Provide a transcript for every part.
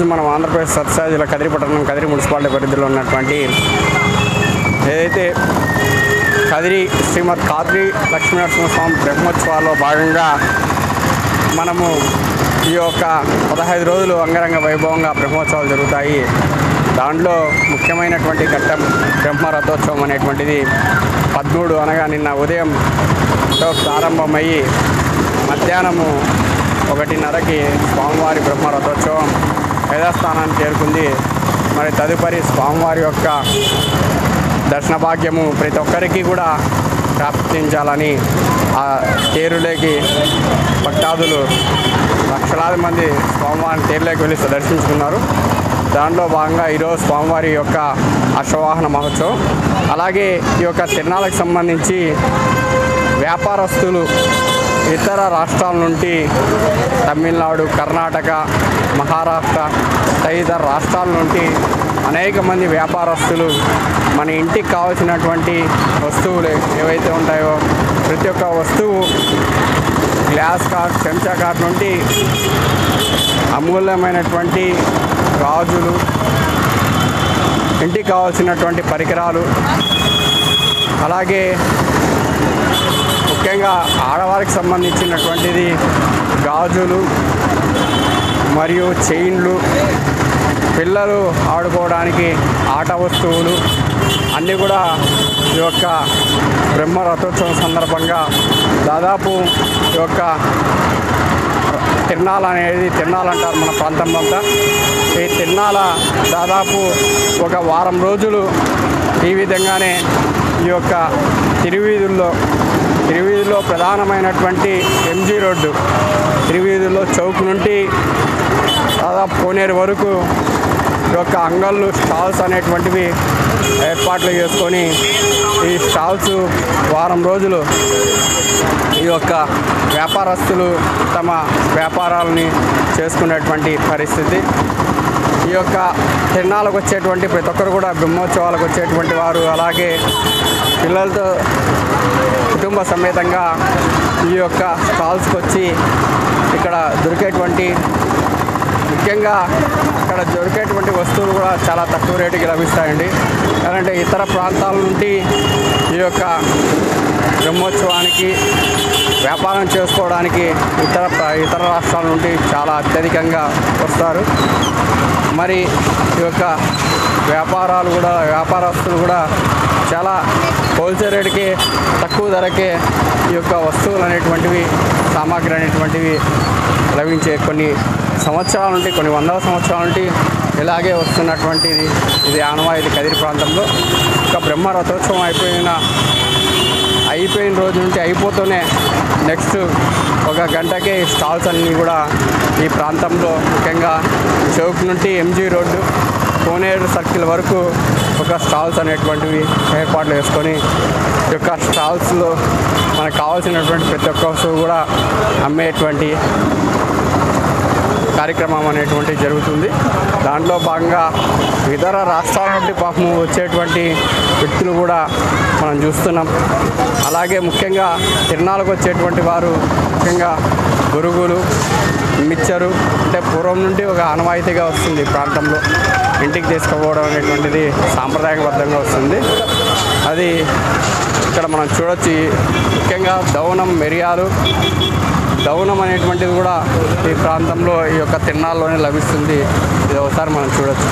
మనం ఆంధ్రప్రదేశ్ సత్యసాయి జిల్లా కదిరి పట్టణం కదిరి మున్సిపాలిటీ పరిధిలో ఉన్నటువంటి ఏదైతే కదిరి శ్రీమద్ కాద్రి లక్ష్మీనరసింహస్వామి బ్రహ్మోత్సవాల్లో భాగంగా మనము ఈ యొక్క పదహైదు రోజులు అంగరంగ వైభవంగా బ్రహ్మోత్సవాలు జరుగుతాయి దాంట్లో ముఖ్యమైనటువంటి ఘట్టం బ్రహ్మ రథోత్సవం అనేటువంటిది పదమూడు అనగా నిన్న ఉదయంతో ప్రారంభమయ్యి మధ్యాహ్నము ఒకటిన్నరకి స్వామివారి బ్రహ్మ రథోత్సవం యథాస్థానానికి చేరుకుంది మరి తదుపరి స్వామివారి యొక్క దర్శన భాగ్యము ప్రతి ఒక్కరికి కూడా ప్రాప్తించాలని ఆ తేరులోకి భక్తాదులు లక్షలాది మంది స్వామివారిని తేరులోకి వెళ్ళి దర్శించుకున్నారు దాంట్లో భాగంగా ఈరోజు స్వామివారి యొక్క అశ్వవాహన మహోత్సవం అలాగే ఈ యొక్క తిరునాళ్ళకి సంబంధించి వ్యాపారస్తులు ఇతర రాష్ట్రాల నుండి తమిళనాడు కర్ణాటక మహారాష్ట్ర తదితర రాష్ట్రాల నుండి అనేక మంది వ్యాపారస్తులు మన ఇంటికి కావాల్సినటువంటి వస్తువులు ఏవైతే ఉంటాయో ప్రతి ఒక్క వస్తువు గ్లాస్ కార్డ్ చెంచా కార్డ్ నుండి అమూల్యమైనటువంటి గాజులు ఇంటికి కావాల్సినటువంటి పరికరాలు అలాగే ముఖ్యంగా ఆడవారికి సంబంధించినటువంటిది గాజులు మరియు చైన్లు పిల్లలు ఆడుకోవడానికి ఆట వస్తువులు అన్నీ కూడా ఈ యొక్క బ్రహ్మ రథోత్సవం సందర్భంగా దాదాపు ఈ యొక్క తిరణాల అనేది తిరణాలంటారు మన ప్రాంతంలో అంతా ఈ తిరణాల దాదాపు ఒక వారం రోజులు ఈ విధంగానే ఈ యొక్క తిరువీధుల్లో తిరువీధిలో ప్రధానమైనటువంటి ఎంజీ రోడ్డు తిరువీధుల్లో చౌక్ నుండి దాదాపు కోనేరు వరకు ఈ యొక్క అంగళ్ళు స్టాల్స్ అనేటువంటివి ఏర్పాట్లు చేసుకొని ఈ స్టాల్స్ వారం రోజులు ఈ యొక్క వ్యాపారస్తులు తమ వ్యాపారాలని చేసుకునేటువంటి పరిస్థితి ఈ యొక్క తిరణాలకు వచ్చేటువంటి ప్రతి ఒక్కరు కూడా బ్రహ్మోత్సవాలకు వచ్చేటువంటి వారు అలాగే పిల్లలతో కుటుంబ సమేతంగా ఈ యొక్క స్టాల్స్కి వచ్చి ఇక్కడ దొరికేటువంటి ముఖ్యంగా ఇక్కడ దొరికేటువంటి వస్తువులు కూడా చాలా తక్కువ రేటుకి లభిస్తాయండి ఎందుకంటే ఇతర ప్రాంతాల నుండి ఈ యొక్క బ్రహ్మోత్సవానికి వ్యాపారం చేసుకోవడానికి ఇతర ప్ర- ఇతర రాష్ట్రాల నుండి చాలా అత్యధికంగా వస్తారు మరి ఈ యొక్క వ్యాపారాలు కూడా వ్యాపారస్తులు కూడా చాలా హోల్సేల్ రేటుకి తక్కువ ధరకే ఈ యొక్క వస్తువులు అనేటువంటివి సామాగ్రి అనేటువంటివి లభించే కొన్ని సంవత్సరాల నుండి కొన్ని వందల సంవత్సరాల నుండి ఇలాగే వస్తున్నటువంటిది ఇది ఆనవాయితీ కదిరి ప్రాంతంలో ఒక బ్రహ్మ రథోత్సవం అయిపోయిన అయిపోయిన రోజు నుంచి అయిపోతూనే నెక్స్ట్ ఒక గంటకే ఈ స్టాల్స్ అన్నీ కూడా ఈ ప్రాంతంలో ముఖ్యంగా చౌక్ నుండి ఎంజీ రోడ్డు కోనేరు సర్కిల్ వరకు ఒక స్టాల్స్ అనేటువంటివి ఏర్పాట్లు చేసుకొని ఈ యొక్క స్టాల్స్లో మనకు కావాల్సినటువంటి ప్రతి ఒక్క వస్తువు కూడా అమ్మేటువంటి కార్యక్రమం అనేటువంటి జరుగుతుంది దాంట్లో భాగంగా ఇతర రాష్ట్రాల నుండి పాపం వచ్చేటువంటి వ్యక్తులు కూడా మనం చూస్తున్నాం అలాగే ముఖ్యంగా తిరునాళ్ళకు వచ్చేటువంటి వారు ముఖ్యంగా గురుగులు మిచ్చరు అంటే పూర్వం నుండి ఒక ఆనవాయితీగా వస్తుంది ఈ ప్రాంతంలో ఇంటికి తీసుకుపోవడం అనేటువంటిది సాంప్రదాయబద్ధంగా వస్తుంది అది ఇక్కడ మనం చూడొచ్చు ముఖ్యంగా దవనం మిరియాలు దౌనం అనేటువంటిది కూడా ఈ ప్రాంతంలో ఈ యొక్క తిన్నాల్లోనే లభిస్తుంది ఇది ఒకసారి మనం చూడొచ్చు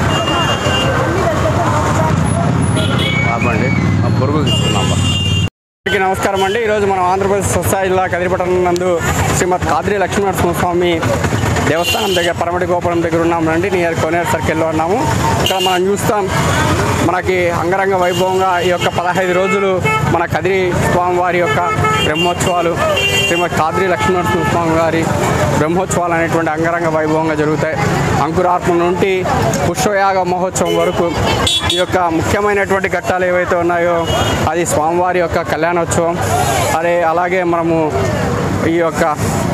బాబండి ఆ పురుగులు తీసుకున్నాం బా. అందరికీ నమస్కారం అండి ఈరోజు మనం ఆంధ్రప్రదేశ్ స్వస్థాయి జిల్లా కదిరిపట్టణం నందు శ్రీమద్ కాద్రి లక్ష్మీనరసింహ స్వామి దేవస్థానం దగ్గర పరమటి గోపురం దగ్గర ఉన్నామండి నియర్ కోనేరు సర్కిల్లో ఉన్నాము ఇక్కడ మనం చూస్తాం మనకి అంగరంగ వైభవంగా ఈ యొక్క పదహైదు రోజులు మన కదిరి స్వామివారి యొక్క బ్రహ్మోత్సవాలు శ్రీమద్ కాద్రి లక్ష్మీనరసింహ స్వామి వారి బ్రహ్మోత్సవాలు అనేటువంటి అంగరంగ వైభవంగా జరుగుతాయి అంకురార్పణ నుండి పుష్పయాగ మహోత్సవం వరకు ఈ యొక్క ముఖ్యమైనటువంటి ఘట్టాలు ఏవైతే ఉన్నాయో అది స్వామివారి యొక్క కళ్యాణోత్సవం అదే అలాగే మనము ఈ యొక్క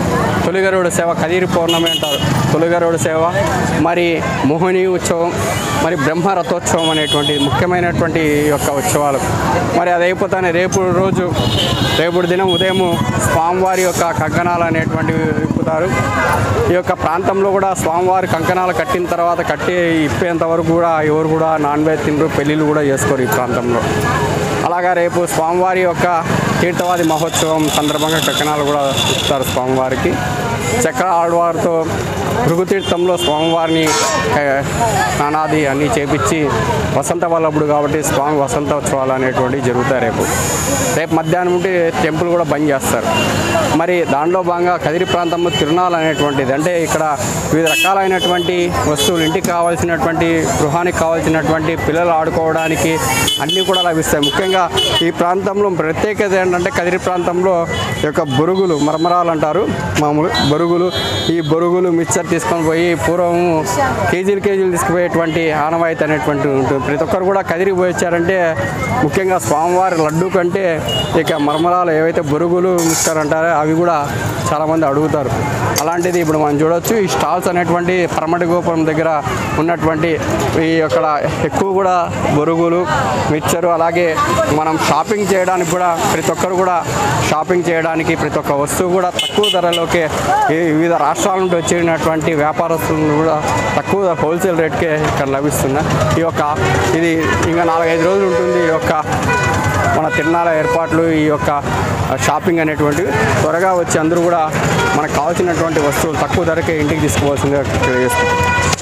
తొలిగరుడు సేవ కదిరి పౌర్ణమి అంటారు తొలిగరుడు సేవ మరి మోహిని ఉత్సవం మరి బ్రహ్మ రథోత్సవం అనేటువంటి ముఖ్యమైనటువంటి ఈ యొక్క ఉత్సవాలు మరి అది అయిపోతానే రేపు రోజు రేపుడు దినం ఉదయం స్వామివారి యొక్క కంకణాలు అనేటువంటివి విప్పుతారు ఈ యొక్క ప్రాంతంలో కూడా స్వామివారి కంకణాలు కట్టిన తర్వాత కట్టి ఇప్పేంత వరకు కూడా ఎవరు కూడా నాన్ వెజ్ తినరు పెళ్ళిళ్ళు కూడా చేసుకోరు ఈ ప్రాంతంలో అలాగా రేపు స్వామివారి యొక్క తీర్థవాది మహోత్సవం సందర్భంగా కంకణాలు కూడా ఇస్తారు స్వామివారికి చక్ర ఆడవారితో భృగుతీర్థంలో స్వామివారిని ఆ, స్నానాది అన్నీ చేపించి వసంత వల్లభుడు కాబట్టి స్వామి వసంతోత్సవాలు అనేటువంటివి జరుగుతాయి రేపు రేపు మధ్యాహ్నం ఉంటే టెంపుల్ కూడా బంద్ చేస్తారు మరి దాంట్లో భాగంగా కదిరి ప్రాంతంలో తిరునాళ్ళు అనేటువంటిది అంటే ఇక్కడ వివిధ రకాలైనటువంటి వస్తువులు ఇంటికి కావాల్సినటువంటి గృహానికి కావాల్సినటువంటి పిల్లలు ఆడుకోవడానికి అన్నీ కూడా లభిస్తాయి ముఖ్యంగా ఈ ప్రాంతంలో ప్రత్యేకత ఏంటంటే కదిరి ప్రాంతంలో ఈ యొక్క బొరుగులు మరమరాలు అంటారు మామూలు బొరుగులు ఈ బొరుగులు మిక్చర్ తీసుకొని పోయి పూర్వం కేజీలు కేజీలు తీసుకుపోయేటువంటి ఆనవాయితీ అనేటువంటి ఉంటుంది ప్రతి ఒక్కరు కూడా కదిరి పోయి వచ్చారంటే ముఖ్యంగా స్వామివారి లడ్డు కంటే ఇక మరమరాలు ఏవైతే బొరుగులు మిక్చర్ అంటారో అవి కూడా చాలామంది అడుగుతారు అలాంటిది ఇప్పుడు మనం చూడొచ్చు ఈ స్టాల్స్ అనేటువంటి పరమటి గోపురం దగ్గర ఉన్నటువంటి ఈ అక్కడ ఎక్కువ కూడా బొరుగులు మిక్చరు అలాగే మనం షాపింగ్ చేయడానికి కూడా ప్రతి ఒక్కరు కూడా షాపింగ్ చేయడానికి ప్రతి ఒక్క వస్తువు కూడా తక్కువ ధరలోకి ఈ వివిధ రాష్ట్రాల నుండి వచ్చినటువంటి వ్యాపారస్తులు కూడా తక్కువ హోల్సేల్ రేట్కే ఇక్కడ లభిస్తున్నాయి ఈ యొక్క ఇది ఇంకా నాలుగైదు రోజులు ఉంటుంది ఈ యొక్క మన తిరునాళ్ళ ఏర్పాట్లు ఈ యొక్క షాపింగ్ అనేటువంటివి త్వరగా వచ్చి అందరూ కూడా మనకు కావాల్సినటువంటి వస్తువులు తక్కువ ధరకే ఇంటికి తీసుకోవాల్సిందిగా తెలియజేస్తుంది